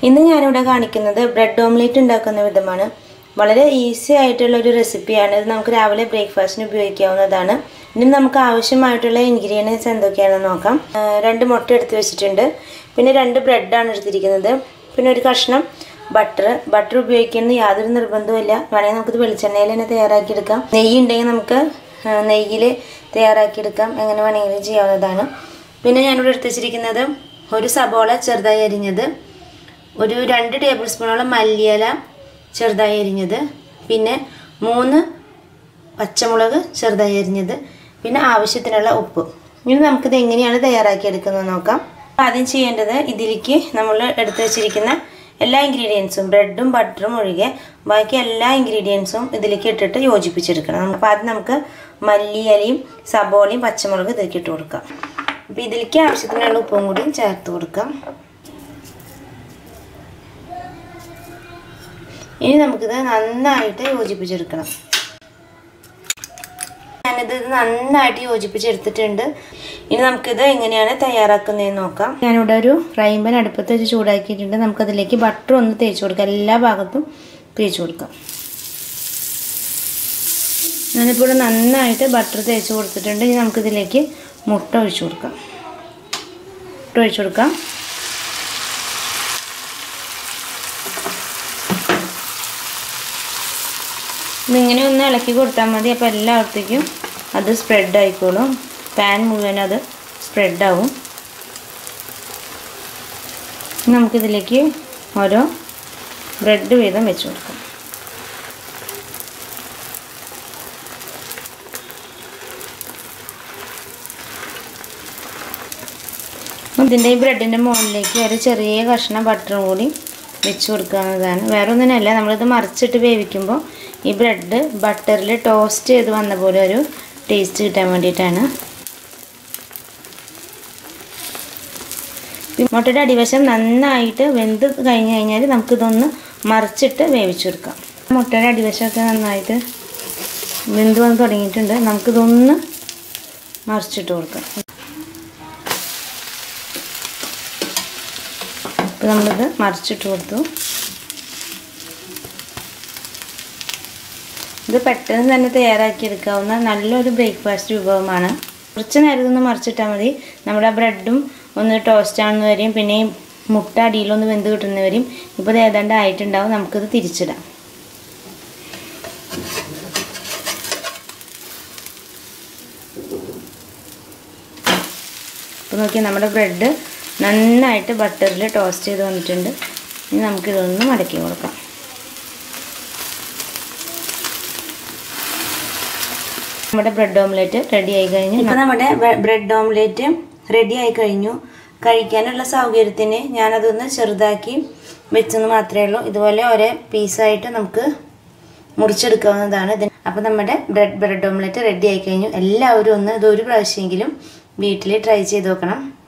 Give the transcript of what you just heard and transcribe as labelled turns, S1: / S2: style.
S1: ഇന്ന് ഞാനിവിടെ കാണിക്കുന്നത് ബ്രെഡ് ഓംലേറ്റ് ഉണ്ടാക്കുന്ന വിധമാണ് വളരെ ഈസി ആയിട്ടുള്ള ഒരു റെസിപ്പിയാണ് ഇത് നമുക്ക് രാവിലെ ബ്രേക്ക്ഫാസ്റ്റിന് ഉപയോഗിക്കാവുന്നതാണ് ഇനി നമുക്ക് ആവശ്യമായിട്ടുള്ള ഇൻഗ്രീഡിയൻസ് എന്തൊക്കെയാണെന്ന് നോക്കാം ആ, രണ്ട് മുട്ട എടുത്ത് വെച്ചിട്ടുണ്ട് പിന്നെ രണ്ട് ബ്രെഡാണ് എടുത്തിരിക്കുന്നത് പിന്നെ ഒരു കഷ്ണം ബട്ടർ ബട്ടർ ഉപയോഗിക്കുന്നത് യാതൊരു നിർബന്ധവുമില്ല വേണമെങ്കിൽ നമുക്കിത് വെളിച്ചെണ്ണയിൽ തന്നെ തയ്യാറാക്കിയെടുക്കാം നെയ്യ് ഉണ്ടെങ്കിൽ നമുക്ക് നെയ്യിൽ തയ്യാറാക്കിയെടുക്കാം എങ്ങനെ വേണമെങ്കിലും ചെയ്യാവുന്നതാണ് പിന്നെ ഞാനിവിടെ എടുത്ത് വെച്ചിരിക്കുന്നത് ഒരു സബോള ചെറുതായി അരിഞ്ഞത് ഒരു രണ്ട് ടേബിൾ സ്പൂണോളം മല്ലിയില ചെറുതായി അരിഞ്ഞത് പിന്നെ മൂന്ന് പച്ചമുളക് ചെറുതായി അരിഞ്ഞത് പിന്നെ ആവശ്യത്തിനുള്ള ഉപ്പ് ഇനി നമുക്കിത് എങ്ങനെയാണ് തയ്യാറാക്കിയെടുക്കുന്നത് നോക്കാം ആദ്യം ചെയ്യേണ്ടത് ഇതിലേക്ക് നമ്മൾ എടുത്ത് വെച്ചിരിക്കുന്ന എല്ലാ ഇൻഗ്രീഡിയൻസും ബ്രെഡും ബട്ടറും ഒഴികെ ബാക്കി എല്ലാ ഇൻഗ്രീഡിയൻസും ഇതിലേക്ക് ഇട്ടിട്ട് യോജിപ്പിച്ചെടുക്കണം അപ്പോൾ ആദ്യം നമുക്ക് മല്ലിയിലയും സബോളയും പച്ചമുളക് ഇതിലേക്ക് ഇട്ട് കൊടുക്കാം അപ്പോൾ ഇതിലേക്ക് ആവശ്യത്തിനുള്ള ഉപ്പും കൂടി ചേർത്ത് കൊടുക്കാം ഇനി നമുക്കിത് നന്നായിട്ട് യോജിപ്പിച്ചെടുക്കണം ഞാനിത് നന്നായിട്ട് യോജിപ്പിച്ചെടുത്തിട്ടുണ്ട് ഇനി നമുക്കിത് എങ്ങനെയാണ് തയ്യാറാക്കുന്നതെന്ന് നോക്കാം ഞാനിവിടെ ഒരു ഫ്രൈ പാൻ അടുപ്പത്ത് വെച്ച് ചൂടാക്കിയിട്ടുണ്ട് നമുക്കതിലേക്ക് ബട്ടർ ഒന്ന് തേച്ച് കൊടുക്കാം എല്ലാ ഭാഗത്തും തേച്ച് കൊടുക്കാം ഞാനിപ്പോൾ ഇവിടെ നന്നായിട്ട് ബട്ടർ തേച്ച് കൊടുത്തിട്ടുണ്ട് ഇനി നമുക്കിതിലേക്ക് മുട്ട ഒഴിച്ചു കൊടുക്കാം മുട്ട ഒഴിച്ചു കൊടുക്കാം ഇതിങ്ങനെ ഒന്ന് ഇളക്കി കൊടുത്താൽ മതി അപ്പോൾ എല്ലായിടത്തേക്കും അത് സ്പ്രെഡ് ആയിക്കോളും പാൻ മുഴുവൻ അത് സ്പ്രെഡ് ആവും നമുക്കിതിലേക്ക് ഓരോ ബ്രെഡ് വീതം വെച്ച് കൊടുക്കാം ഇതിൻ്റെ ഈ ബ്രെഡിൻ്റെ മുകളിലേക്ക് ഒരു ചെറിയ കഷ്ണം ബട്ടറും കൂടി വെച്ച് കൊടുക്കാവുന്നതാണ് വേറെ ഒന്നിനല്ല നമ്മളിത് മറിച്ചിട്ട് വേവിക്കുമ്പോൾ ഈ ബ്രെഡ് ബട്ടറിൽ ടോസ്റ്റ് ചെയ്ത് വന്ന പോലെ ഒരു ടേസ്റ്റ് കിട്ടാൻ വേണ്ടിയിട്ടാണ് മുട്ടയുടെ അടിവശം നന്നായിട്ട് വെന്ത് കഴിഞ്ഞ് കഴിഞ്ഞാൽ നമുക്കിതൊന്ന് മറിച്ചിട്ട് വേവിച്ചെടുക്കാം മുട്ടയുടെ അടിവശമൊക്കെ നന്നായിട്ട് വെന്ത് വന്ന് തുടങ്ങിയിട്ടുണ്ട് നമുക്കിതൊന്ന് മറിച്ചിട്ട് കൊടുക്കാം അപ്പോൾ നമ്മളിത് മറിച്ചിട്ട് കൊടുത്തു ഇത് പെട്ടെന്ന് തന്നെ തയ്യാറാക്കിയെടുക്കാവുന്ന നല്ലൊരു ബ്രേക്ക്ഫാസ്റ്റ് വിഭവമാണ് കുറച്ച് നേരം ഒന്ന് മറിച്ചിട്ടാൽ മതി നമ്മുടെ ബ്രെഡും ഒന്ന് ടോസ്റ്റ് ആവുന്ന വരെയും പിന്നെ ഈ മുട്ട അടിയിലൊന്ന് വെന്ത് കിട്ടുന്നവരെയും ഇപ്പോൾ ഇത് ഏതാണ്ട് ആയിട്ടുണ്ടാവും നമുക്കിത് തിരിച്ചിടാം അപ്പോൾ നോക്കിയാൽ നമ്മുടെ ബ്രെഡ് നന്നായിട്ട് ബട്ടറിൽ ടോസ്റ്റ് ചെയ്ത് വന്നിട്ടുണ്ട് ഇനി നമുക്കിതൊന്ന് മടക്കി കൊടുക്കാം നമ്മുടെ ബ്രെഡ് ഓംലെറ്റ് റെഡി ആയി കഴിഞ്ഞു ഇപ്പം നമ്മുടെ ബ്രെഡ് ഓംലെറ്റ് റെഡി ആയി കഴിഞ്ഞു കഴിക്കാനുള്ള സൗകര്യത്തിന് ഞാനതൊന്ന് ചെറുതാക്കി വെച്ചെന്ന് മാത്രമേ ഉള്ളൂ ഇതുപോലെ ഒരേ പീസായിട്ട് നമുക്ക് മുറിച്ചെടുക്കാവുന്നതാണ് ഇതിന് അപ്പോൾ നമ്മുടെ ബ്രെഡ് ബ്രെഡ് ഓംലെറ്റ് റെഡി ആയി കഴിഞ്ഞു എല്ലാവരും ഒന്ന് ഇതൊരു പ്രാവശ്യമെങ്കിലും വീട്ടിൽ ട്രൈ ചെയ്ത് നോക്കണം